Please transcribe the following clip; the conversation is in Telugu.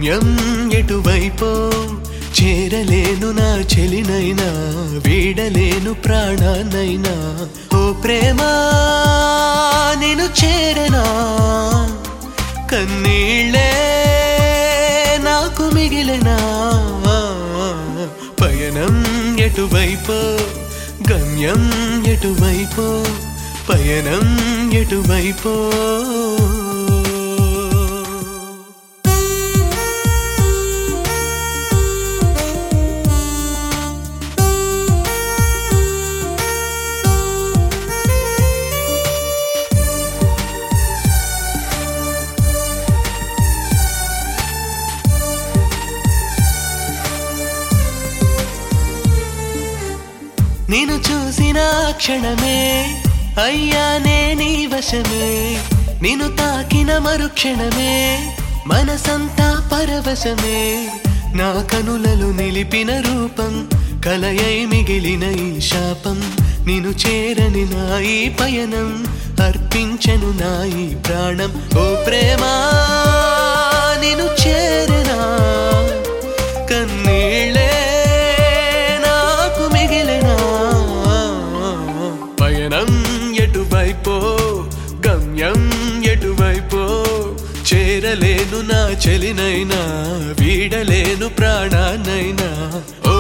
గమ్యం ఎటువైపో చేరలేను నా చెలినైనా వీడలేను ప్రాణానైనా ఓ ప్రేమ నేను చేరనా కన్నీళ్ళే నాకు మిగిలినా పయనం ఎటువైపో గమ్యం ఎటువైపో పయనం ఎటువైపో నేను చూసిన ఆ క్షణమే అయ్యానే నీ వశమే నిన్ను తాకిన మరుక్షణమే మనసంతా పరవశమే నా కనులలో నిలిపిన రూపం కలయై మిగిలిన ఈ శాపం నిన్ను చేరని నా ఈ పయనం అర్పించను నా ఈ ప్రాణం ఓ ప్రేమా నిన్ను చేరనా కన్నీళ్ళే నాకు మిగిలినా పయనం ఎటువైపో గమ్యం ఎటువైపో చేరలేను నా చెలినైనా వీడలేను ప్రాణానైనా ఓ